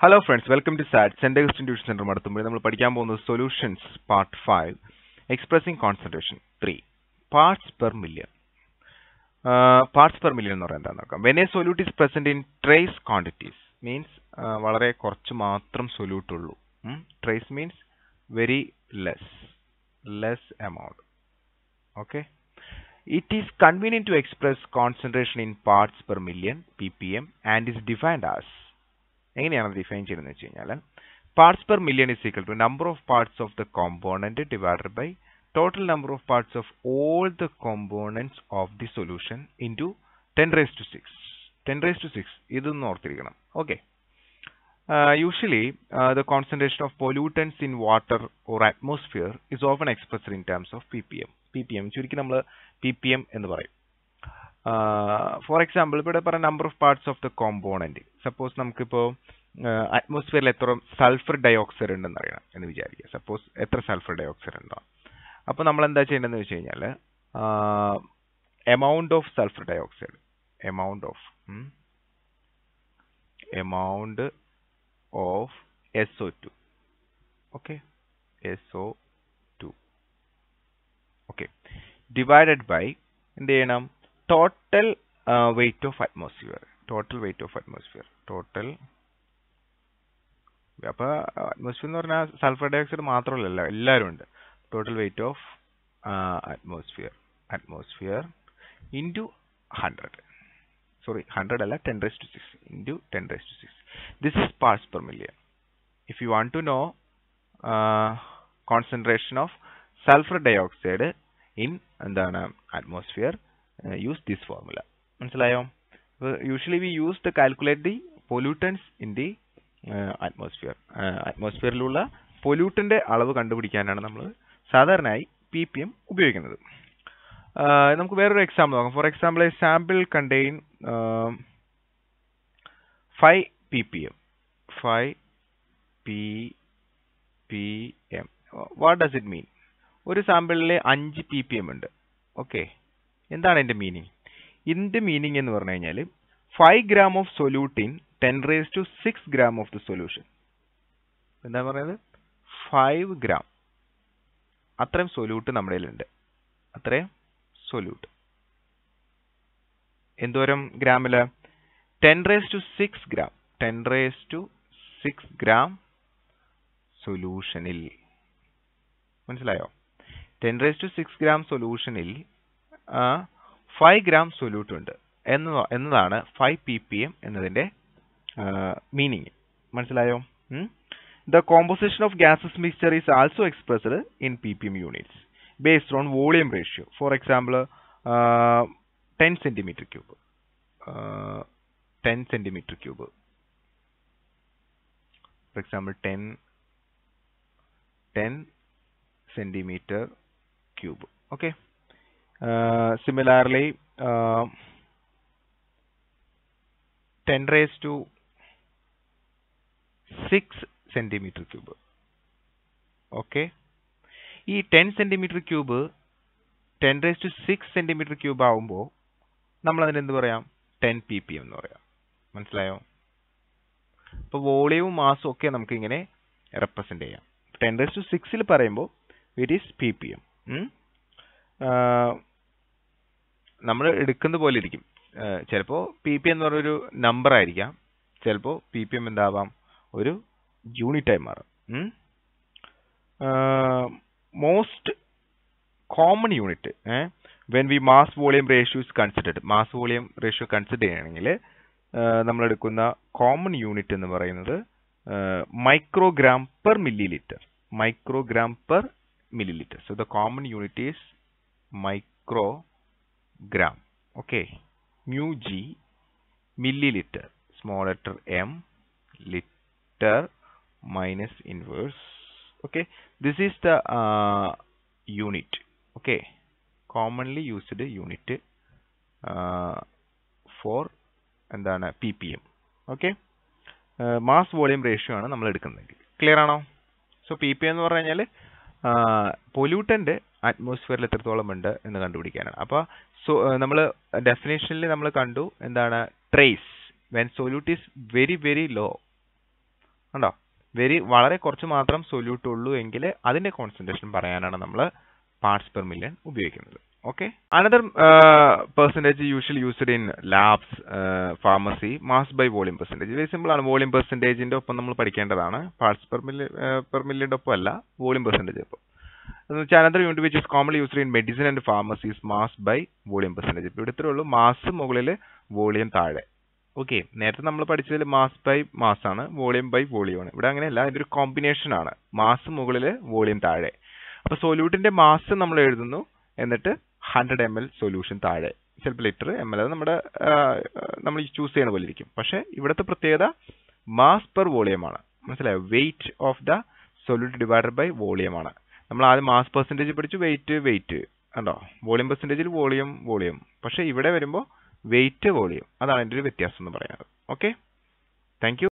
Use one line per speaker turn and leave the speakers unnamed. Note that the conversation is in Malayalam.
Hello friends welcome to sat centre Christian tuition centre മടത്തുമ്പോൾ നമ്മൾ പഠിക്കാൻ പോകുന്നത് solutions part five expressing concentration three parts per million parts per million എന്ന് പറയുന്നത് എന്താണെന്ന് നോക്കാം when a solute is present in trace quantities means വളരെ കുറച്ച് മാത്രം സൊല്യൂട്ട് ഉള്ളൂ trace means very less less amount okay it is convenient to express concentration in parts per million P P M and is defined as എങ്ങനെയാണ് ഡിഫൈൻ ചെയ്യുന്നത് വെച്ച് കഴിഞ്ഞാൽ parts per million is equal to number of parts of the component divided by total number of parts of all the components of the solution into ten raise to six ten raise to six ഇതൊന്ന് ഓർത്തിരിക്കണം okay usually the concentration of pollutants in water or atmosphere is often expressed in terms of P P M P P M ചുരുക്കി നമ്മൾ പി പി എം എന്ന് പറയും ഫോർ എക്സാമ്പിൾ ഇവിടെ പറഞ്ഞ number of parts of the component suppose നമുക്കിപ്പോൾ അറ്റ്മോസ്ഫിയറിൽ എത്ര സൾഫർ ഡയോക്സൈഡ് ഉണ്ടെന്ന് അറിയണം എന്ന് വിചാരിക്കുക സപ്പോസ് എത്ര സൾഫർ ഡയോക്സൈഡ് ഉണ്ടോ അപ്പോൾ നമ്മൾ എന്താ ചെയ്യേണ്ടതെന്ന് വെച്ച് കഴിഞ്ഞാൽ amount of sulphur dioxide amount of amount of S O two okay S O two okay divided by എന്ത് ചെയ്യണം total weight of atmosphere total weight of atmosphere total അപ്പൊ അറ്റ്മോസ്ഫിയർ എന്ന് പറഞ്ഞാൽ സൾഫർ ഡയോക്സൈഡ് മാത്രമല്ല എല്ലാവരും ഉണ്ട് total weight of atmosphere atmosphere into hundred sorry hundred അല്ല ten raise to six into ten raise to six this is parts per million if you want to know concentration of sulphur dioxide in എന്താണ് അറ്റ്മോസ്ഫിയർ യൂസ് ദിസ് ഫോർമുല മനസ്സിലായോ usually we use to calculate the pollutants in the atmosphere അറ്റ്മോസ്ഫിയറിലുള്ള പൊല്യൂട്ടന്റെ അളവ് കണ്ടുപിടിക്കാനാണ് നമ്മൾ സാധാരണയായി പി പി എം ഉപയോഗിക്കുന്നത് നമുക്ക് വേറൊരു എക്സാമ്പിൾ നോക്കാം for example a sample contain five P P M five P P M what does it mean ഒരു സാമ്പിളിൽ അഞ്ച് പി പി എം ഉണ്ട് ഓക്കെ എന്താണ് എൻ്റെ മീനിങ് ഇതിൻ്റെ മീനിങ് എന്ന് പറഞ്ഞു കഴിഞ്ഞാൽ five gram of solute in ten raise to six gram of the solution എന്താ പറയുന്നത് ഫൈവ് ഗ്രാം അത്രയും സൊല്യൂട്ട് നമ്മുടെ കയ്യിലുണ്ട് അത്രയും സൊല്യൂട്ട് എന്തോരം ഗ്രാമില് ten raise to six gram ten raise to six gram സൊല്യൂഷനിൽ മനസ്സിലായോ ten raise to six gram സൊല്യൂഷനിൽ ഫൈവ് ഗ്രാം സൊല്യൂട്ട് ഉണ്ട് എന്ന എന്നതാണ് ഫൈവ് പി പി എം എന്നതിന്റെ മീനിങ് മനസ്സിലായോ the composition of gases mixture is also expressed in P P M units based on volume ratio for example ten centimetre cube ten centimetre cube for example ten ten centimeter cube okay uh, similarly uh, 10 raised to 6 centimeter cube okay ഈ ten centimetre cube ten raise to six centimetre cube ആവുമ്പോൾ നമ്മൾ അതിന് എന്ത് പറയാം ടെൻ പി പി എം എന്ന് പറയാം മനസ്സിലായോ അപ്പോൾ വോളിയവും മാസും ഒക്കെ നമുക്ക് ഇങ്ങനെ റെപ്രസെന്റ് ചെയ്യാം ടെൻ റേസ് ടു സിക്സിൽ പറയുമ്പോൾ it is P P M നമ്മൾ എടുക്കുന്ന പോലെ ഇരിക്കും ചിലപ്പോൾ പി പി എന്ന് പറഞ്ഞൊരു നമ്പർ ആയിരിക്കാം ചിലപ്പോൾ പി പി എം എന്താവാം ഒരു യൂണിറ്റ് ആയി മാറും most common unit when we mass volume ratio is considered mass volume ratio consider ചെയ്യണമെങ്കിൽ നമ്മൾ എടുക്കുന്ന കോമൺ യൂണിറ്റ് എന്ന് പറയുന്നത് microgram per millilitre microgram per milliliter. So the common unit is microgram. Okay. Mu g milliliter. Small letter m liter minus inverse. Okay. This is the uh, unit. Okay. Commonly used unit uh, for എന്താണ് P P M okay mass volume ratio ആണ് നമ്മൾ എടുക്കുന്നത് ക്ലിയർ ആണോ സോ പി പി എന്ന് പറഞ്ഞു കഴിഞ്ഞാൽ പൊല്യൂട്ടന്റ് അറ്റ്മോസ്ഫിയറിൽ എത്രത്തോളം ഉണ്ട് എന്ന് കണ്ടുപിടിക്കാനാണ് അപ്പോൾ സോ നമ്മൾ ഡെഫിനേഷനിൽ നമ്മൾ കണ്ടു എന്താണ് trace when solute is very very low കണ്ടോ വെരി വളരെ കുറച്ച് മാത്രം സൊല്യൂട്ട് ഉള്ളൂ എങ്കിൽ അതിന്റെ കോൺസെൻട്രേഷൻ പറയാനാണ് നമ്മൾ പാർട്സ് പെർ മില്യൺ ഉപയോഗിക്കുന്നത് okay another percentage usually used in labs pharmacy mass by volume percentage very simple ആണ് വോളിയം പെർസെൻറ്റേജിന്റെ ഒപ്പം നമ്മൾ പഠിക്കേണ്ടതാണ് പാർട്സ് പെർ മില്യൺ പെർ മില്യന്റെ ഒപ്പം അല്ല വോളിയം പെർസെൻറ്റേജ് ഒപ്പം എന്ന് വെച്ചാൽ another unit which is commonly used in medicine and pharmacies mass by volume percentage ഇപ്പോൾ ഇവിടുത്തെ ഉള്ളൂ മാസ് മുകളിൽ വോളിയം താഴെ ഓക്കെ നേരത്തെ നമ്മൾ പഠിച്ചതിൽ മാസ് ബൈ മാസ് ആണ് വോളിയം ബൈ വോളിയം ആണ് ഇവിടെ അങ്ങനെയല്ല ഇതൊരു കോമ്പിനേഷൻ ആണ് മാസ് മുകളിൽ വോളിയം താഴെ അപ്പൊ സൊല്യൂട്ടിന്റെ മാസ് നമ്മൾ എഴുതുന്നു എന്നിട്ട് ഹൺഡ്രഡ് എം എൽ സൊല്യൂഷൻ താഴെ ചിലപ്പോൾ ലിറ്റർ എം എൽ അത് നമ്മുടെ നമ്മൾ ചൂസ് ചെയ്യുന്ന പോലെ ഇരിക്കും പക്ഷെ ഇവിടുത്തെ പ്രത്യേകത മാസ് പെർ വോളിയം ആണ് മനസ്സിലായോ weight of the solute divided by volume ആണ് നമ്മൾ ആദ്യം മാസ് പെർസെൻറ്റേജ് പഠിച്ചു വെയിറ്റ് വെയിറ്റ് കണ്ടോ വോളിയം പെർസെൻറ്റേജിൽ വോളിയം വോളിയം പക്ഷെ ഇവിടെ വരുമ്പോൾ വെയിറ്റ് വോളിയം അതാണ് എൻ്റെ ഒരു വ്യത്യാസം എന്ന് പറയുന്നത് ഓക്കെ താങ്ക്